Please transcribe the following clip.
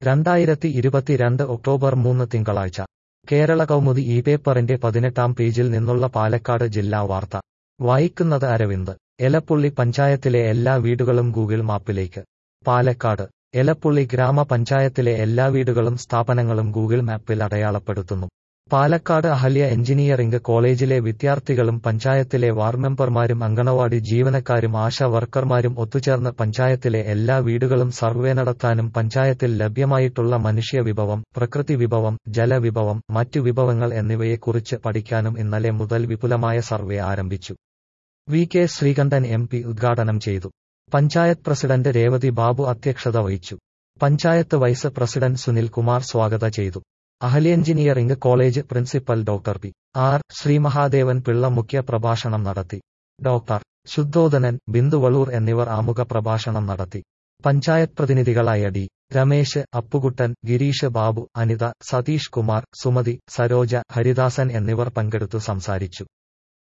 രണ്ടായിരത്തി ഇരുപത്തിരണ്ട് ഒക്ടോബർ മൂന്ന് തിങ്കളാഴ്ച കേരള കൗമുദി ഈ പേപ്പറിന്റെ പതിനെട്ടാം പേജിൽ നിന്നുള്ള പാലക്കാട് ജില്ലാ വാർത്ത വായിക്കുന്നത് അരവിന്ദ് എലപ്പുള്ളി പഞ്ചായത്തിലെ എല്ലാ വീടുകളും ഗൂഗിൾ മാപ്പിലേക്ക് പാലക്കാട് എലപ്പുള്ളി ഗ്രാമപഞ്ചായത്തിലെ എല്ലാ വീടുകളും സ്ഥാപനങ്ങളും ഗൂഗിൾ മാപ്പിൽ അടയാളപ്പെടുത്തുന്നു പാലക്കാട് അഹല്യ എഞ്ചിനീയറിംഗ് കോളേജിലെ വിദ്യാർത്ഥികളും പഞ്ചായത്തിലെ വാർഡ് മെമ്പർമാരും അങ്കണവാടി ജീവനക്കാരും ആശാ വർക്കർമാരും ഒത്തുചേർന്ന് പഞ്ചായത്തിലെ എല്ലാ വീടുകളും സർവേ നടത്താനും പഞ്ചായത്തിൽ ലഭ്യമായിട്ടുള്ള മനുഷ്യ വിഭവം പ്രകൃതി വിഭവം ജലവിഭവം മറ്റു വിഭവങ്ങൾ എന്നിവയെക്കുറിച്ച് പഠിക്കാനും ഇന്നലെ മുതൽ വിപുലമായ സർവേ ആരംഭിച്ചു V K Sreekandan M P ഉദ്ഘാടനം ചെയ്തു പഞ്ചായത്ത് പ്രസിഡന്റ് രേവതി ബാബു അധ്യക്ഷത വഹിച്ചു പഞ്ചായത്ത് വൈസ് പ്രസിഡന്റ് സുനിൽ കുമാർ സ്വാഗത ചെയ്തു Ahalia engineering college principal doctor P R Sreemahadevan Pillai മുഖ്യ പ്രഭാഷണം നടത്തി ഡോക്ടർ ശുദ്ധോദനൻ ബിന്ദുവളൂർ എന്നിവർ ആമുഖ പ്രഭാഷണം നടത്തി പഞ്ചായത്ത് പ്രതിനിധികളായ ഡി രമേശ് അപ്പുകുട്ടൻ ഗിരീഷ് ബാബു അനിത സതീഷ് കുമാർ സുമതി സരോജ ഹരിദാസൻ എന്നിവർ പങ്കെടുത്തു സംസാരിച്ചു